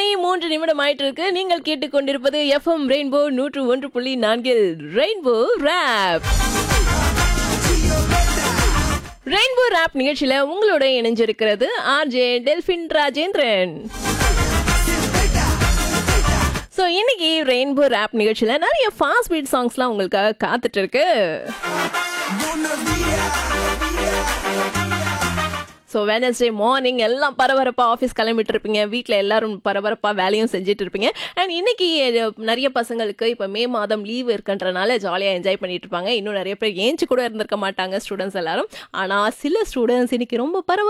மூன்று நிமிடம் ஆயிட்டு இருக்கு நீங்கள் கேட்டுக்கொண்டிருப்பது எஃப்எம் ரெயின்போ நூற்று ஒன்று புள்ளி நான்கில் ரெயின்போ ரேப் ரெயின்போ ரேப் நிகழ்ச்சியில உங்களோட இணைஞ்சிருக்கிறது ஆர்ஜே டெல்பின் ராஜேந்திரன் ஸோ இன்னைக்கு ரெயின்போ ரேப் நிகழ்ச்சியில நிறைய ஃபாஸ்ட் பீட் சாங்ஸ்லாம் உங்களுக்காக காத்துட்டு இருக்கு ஸோ வெனஸ்டே மார்னிங் எல்லாம் பரபரப்பாக ஆஃபீஸ் கிளம்பிட்டு இருப்பீங்க வீட்டில் எல்லாரும் பரபரப்பாக வேலையும் செஞ்சுட்டு இருப்பீங்க அண்ட் இன்னைக்கு அஹ், நிறைய பசங்களுக்கு இப்போ மே மாதம் லீவ் இருக்குன்றனால ஜாலியாக என்ஜாய் பண்ணிட்டு இருப்பாங்க இன்னும் நிறைய பேர் ஏஞ்சி கூட இருந்திருக்க மாட்டாங்க ஸ்டூடெண்ட்ஸ் எல்லாரும் ஆனால் சில ஸ்டூடெண்ட்ஸ் இன்னைக்கு ரொம்ப பரபர